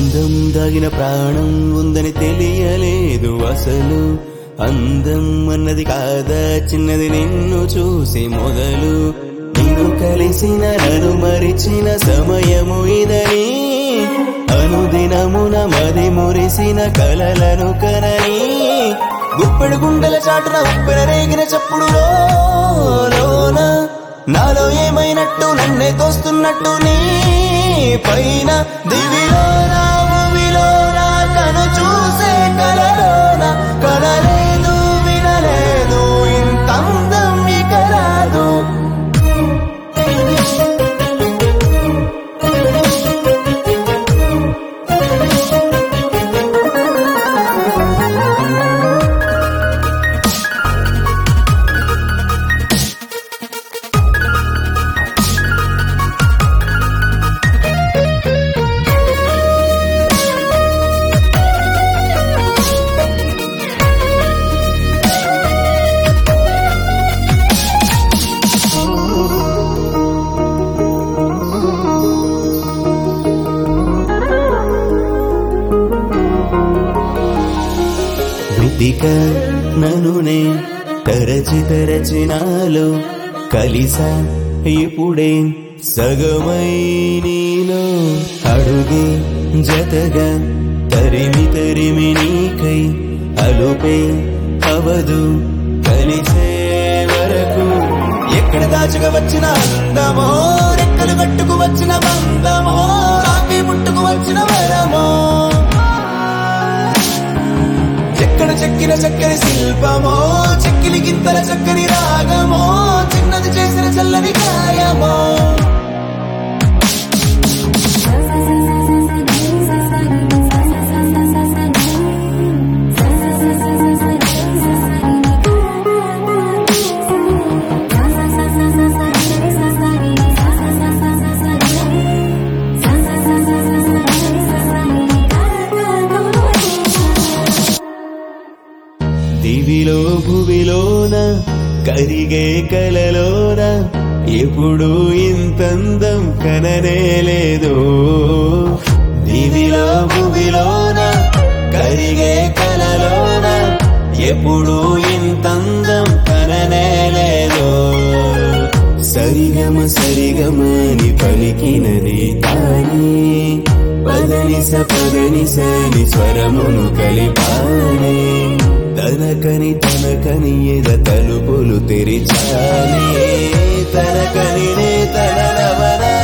అందం దాగిన ప్రాణం ఉందని తెలియలేదు అసలు అందం అన్నది కాదా చిన్నది నిన్ను చూసి మొదలు నిన్ను కలిసిన నన్ను మరిచిన సమయము ఇదని అనుదినమున మది మురిసిన కలలను కనని గుప్పెడు గుండెల చాటున ఉప్పెన రేగిన చప్పుడులో లోన నాలో ఏమైనట్టు నన్నే తోస్తున్నట్టు నీ పైన దివిలోన భూమిలోన కను చూసే కలలోన కలలేదు వినలేదు ఇంత అందం ఇక రాదు వెతిక ననునే తరచి తరచి నాలో కలిసా ఇప్పుడే సగమై నీలో అడుగే జతగా తరిమి తరిమి నీకై అలుపే అవదు కలిసే వరకు ఎక్కడ దాచుకు వచ్చిన అందమో రెక్కలు కట్టుకు వచ్చిన బంధమో కాకి ముట్టుకు వచ్చిన వరమో ఎక్కడ చెక్కిన చక్కని శిల్పమో చెక్కిలి గింతల చక్కని రాగమో చిన్నది చేసిన చల్లని గాయమో దివిలో భువిలోన కరిగే కలలోన ఎప్పుడు ఇంతందం కననే లేదు దివిలో భువిలోన కరిగే కలలోన ఎప్పుడు ఇంతందం కననే లేదు సరిగమ సరిగమని పలికినది తానే పదనిస పదనిసని స్వరమును కలిపానే తనకని తనకని ఎద తలుపులు తెరిచానే తనకని నే తన రవణ